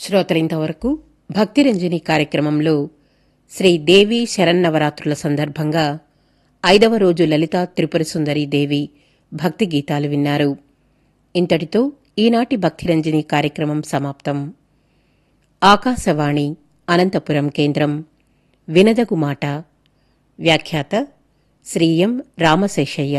శ్రోతలింతవరకు భక్తిరంజని కార్యక్రమంలో శ్రీ దేవి శరన్నవరాత్రుల సందర్భంగా ఐదవ రోజు లలితా త్రిపుర సుందరి దేవి భక్తి గీతాలు విన్నారు ఇంతటితో ఈనాటి భక్తిరంజని కార్యక్రమం సమాప్తం ఆకాశవాణి అనంతపురం కేంద్రం వినదగు మాట వ్యాఖ్యాత శ్రీ ఎం రామశేషయ్య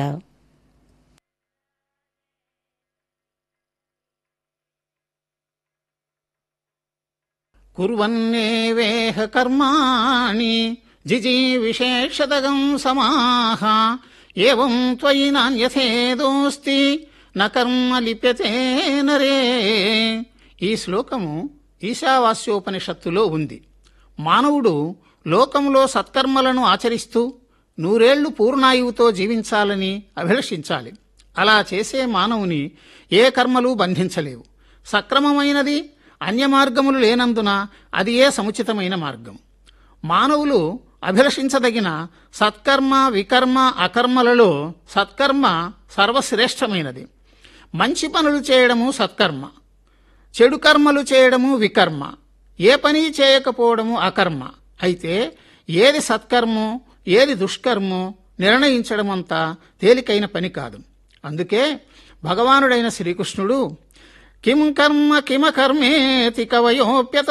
కుర్వన్నేవేహ కర్మాణి జిజీ విశేషతగం సమాహ ఏవం త్వయి నాణ్యథేదోస్తి న కర్మ లిప్యతే నరే ఈ శ్లోకము ఈశావాస్యోపనిషత్తులో ఉంది మానవుడు లోకంలో సత్కర్మలను ఆచరిస్తూ నూరేళ్లు పూర్ణాయువుతో జీవించాలని అభిలషించాలి అలా చేసే మానవుని ఏ కర్మలు బంధించలేవు సక్రమమైనది అన్యమార్గములు లేనందున అది ఏ సముచితమైన మార్గం మానవులు అభిలషించదగిన సత్కర్మ వికర్మ అకర్మలలో సత్కర్మ సర్వశ్రేష్టమైనది మంచి పనులు చేయడము సత్కర్మ చెడు కర్మలు చేయడము వికర్మ ఏ పని చేయకపోవడము అకర్మ అయితే ఏది సత్కర్మో ఏది దుష్కర్మో నిర్ణయించడం అంత తేలికైన పని కాదు అందుకే భగవానుడైన శ్రీకృష్ణుడు కిం కర్మ కిమ కర్మేతి కవయోప్యత